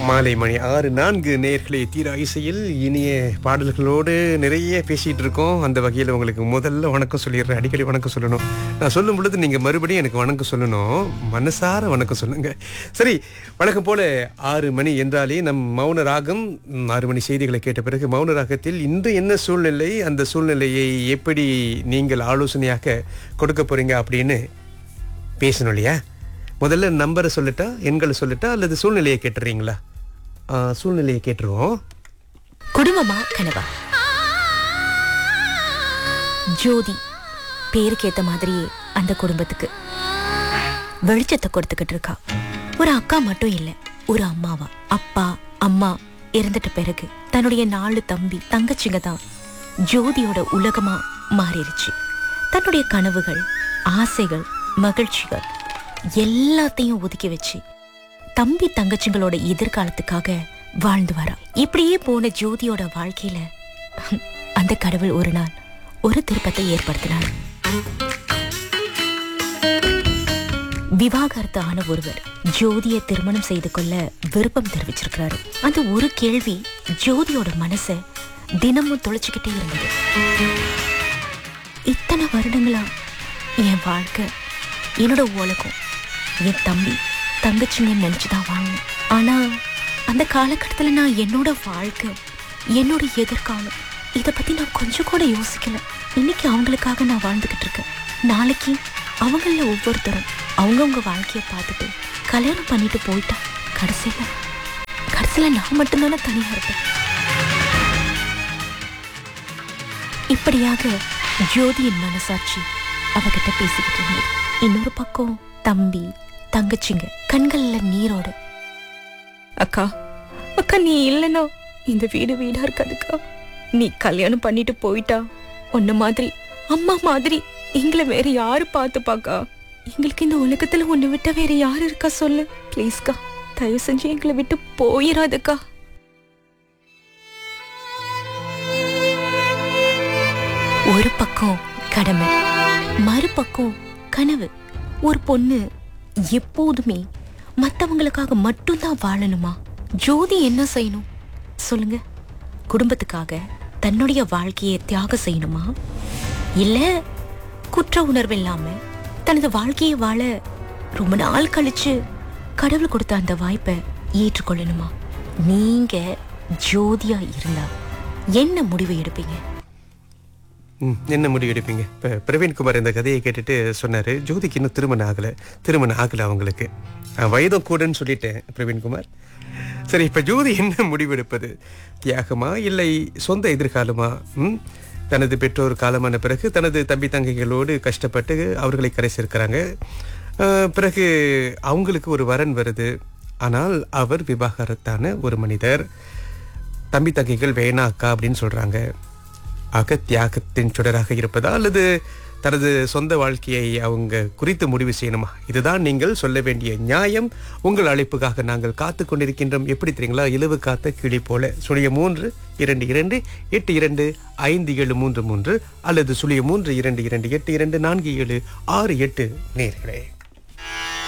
மாலை மணி ஆறு நான்கு நேர்களை தீரா இசையில் இனிய பாடல்களோடு நிறைய பேசிட்டு இருக்கோம் அந்த வகையில் உங்களுக்கு முதல்ல வணக்கம் சொல்லிடுறேன் அடிக்கடி வணக்கம் சொல்லணும் நான் சொல்லும் பொழுது நீங்க மறுபடியும் எனக்கு வணக்கம் சொல்லணும் மனசார வணக்கம் சொல்லுங்க சரி வழக்கம் போல ஆறு மணி என்றாலே நம் மௌன ராகம் ம், ஆறு மணி செய்திகளை கேட்ட பிறகு மௌன ராகத்தில் இன்று என்ன சூழ்நிலை அந்த சூழ்நிலையை எப்படி நீங்கள் ஆலோசனையாக கொடுக்க போறீங்க அப்படின்னு பேசணும் இல்லையா முதல்ல நம்பரை சொல்லட்டா எண்களை சொல்லட்டா அல்லது சூழ்நிலையை கேட்டுறீங்களா ஆ, சூழ்நிலையை கேட்டுருவோம் குடும்பமா கனவா ஜோதி பேருக்கு ஏத்த மாதிரியே அந்த குடும்பத்துக்கு வெளிச்சத்தை கொடுத்துக்கிட்டு இருக்கா ஒரு அக்கா மட்டும் இல்ல ஒரு அம்மாவா அப்பா அம்மா இறந்துட்ட பிறகு தன்னுடைய நாலு தம்பி தங்கச்சிங்க தான் ஜோதியோட உலகமா மாறிடுச்சு தன்னுடைய கனவுகள் ஆசைகள் மகிழ்ச்சிகள் எல்லாத்தையும் ஒதுக்கி வச்சு தம்பி தங்கச்சிங்களோட எதிர்காலத்துக்காக வாழ்ந்து வரா இப்படியே போன ஜோதியோட வாழ்க்கையில அந்த கடவுள் ஒரு நாள் ஒரு திருப்பத்தை ஏற்படுத்தினார் விவாகரத்து ஆன ஒருவர் ஜோதியை திருமணம் செய்து கொள்ள விருப்பம் தெரிவிச்சிருக்கிறாரு அந்த ஒரு கேள்வி ஜோதியோட மனச தினமும் தொலைச்சுக்கிட்டே இருந்தது இத்தனை வருடங்களா என் வாழ்க்கை என்னோட உலகம் என் தம்பி தங்கச்சிங்கன்னு நினைச்சுதான் வாழணும் ஆனா அந்த காலகட்டத்துல நான் என்னோட வாழ்க்கை என்னோட எதிர்காலம் இத பத்தி நான் கொஞ்சம் கூட யோசிக்கல இன்னைக்கு அவங்களுக்காக நான் வாழ்ந்துகிட்டு இருக்கேன் நாளைக்கு அவங்கள ஒவ்வொருத்தரும் அவங்கவுங்க வாழ்க்கைய பார்த்துட்டு கல்யாணம் பண்ணிட்டு போயிட்டா கடைசியில கடைசியில நான் மட்டும்தானே தனியா இருப்பேன் இப்படியாக ஜோதியின் மனசாட்சி அவகிட்ட பேசிக்கிட்டு இருந்தது இன்னொரு பக்கம் தம்பி தங்கச்சிங்க கண்கள்ல நீரோட அக்கா அக்கா நீ இல்லைன்னா இந்த வீடு வீடா இருக்காதுக்கா நீ கல்யாணம் பண்ணிட்டு போயிட்டா உன்ன மாதிரி அம்மா மாதிரி எங்களை வேற யாரு பார்த்துப்பாக்கா எங்களுக்கு இந்த உலகத்துல உன்னை விட்ட வேற யாரு இருக்கா சொல்லு ப்ளீஸ்க்கா தயவு செஞ்சு எங்களை விட்டு போயிடாதக்கா ஒரு பக்கம் கடமை மறுபக்கம் கனவு ஒரு பொண்ணு எப்போதுமே மத்தவங்களுக்காக மட்டும்தான் வாழணுமா ஜோதி என்ன செய்யணும் சொல்லுங்க குடும்பத்துக்காக தன்னுடைய வாழ்க்கையை தியாகம் செய்யணுமா இல்ல குற்ற உணர்வு இல்லாம தனது வாழ்க்கையை வாழ ரொம்ப நாள் கழிச்சு கடவுள் கொடுத்த அந்த வாய்ப்பை ஏற்றுக்கொள்ளணுமா நீங்க ஜோதியா இருந்தா என்ன முடிவு எடுப்பீங்க ம், என்ன முடிவு எடுப்பீங்க இப்போ பிரவீன்குமார் இந்த கதையை கேட்டுட்டு சொன்னாரு ஜோதிக்கு இன்னும் திருமணம் ஆகலை திருமணம் ஆகலை அவங்களுக்கு அஹ், வயதும் கூடன்னு சொல்லிட்டேன் பிரவீன்குமார் சரி இப்போ ஜோதி என்ன முடிவு எடுப்பது தியாகமா இல்லை சொந்த எதிர்காலமா ம்? தனது பெற்றோர் காலமான பிறகு தனது தம்பி தங்கைகளோடு கஷ்டப்பட்டு அவர்களை கரை சேர்க்கிறாங்க அஹ், பிறகு அவங்களுக்கு ஒரு வரன் வருது ஆனால் அவர் விவாகரத்தான ஒரு மனிதர் தம்பி தங்கைகள் வேணா அக்கா அப்படின்னு சொல்றாங்க ஆக தியாகத்தின் சுடராக இருப்பதா அல்லது தனது சொந்த வாழ்க்கையை அவங்க குறித்து முடிவு செய்யணுமா இதுதான் நீங்கள் சொல்ல வேண்டிய நியாயம் உங்கள் அழைப்புக்காக நாங்கள் காத்து கொண்டிருக்கின்றோம் எப்படி தெரியுங்களா இலவு காத்த கிளி போல சுழிய மூன்று இரண்டு இரண்டு எட்டு இரண்டு ஐந்து ஏழு மூன்று மூன்று அல்லது சுழிய மூன்று இரண்டு இரண்டு எட்டு இரண்டு நான்கு ஏழு ஆறு எட்டு நேர்களே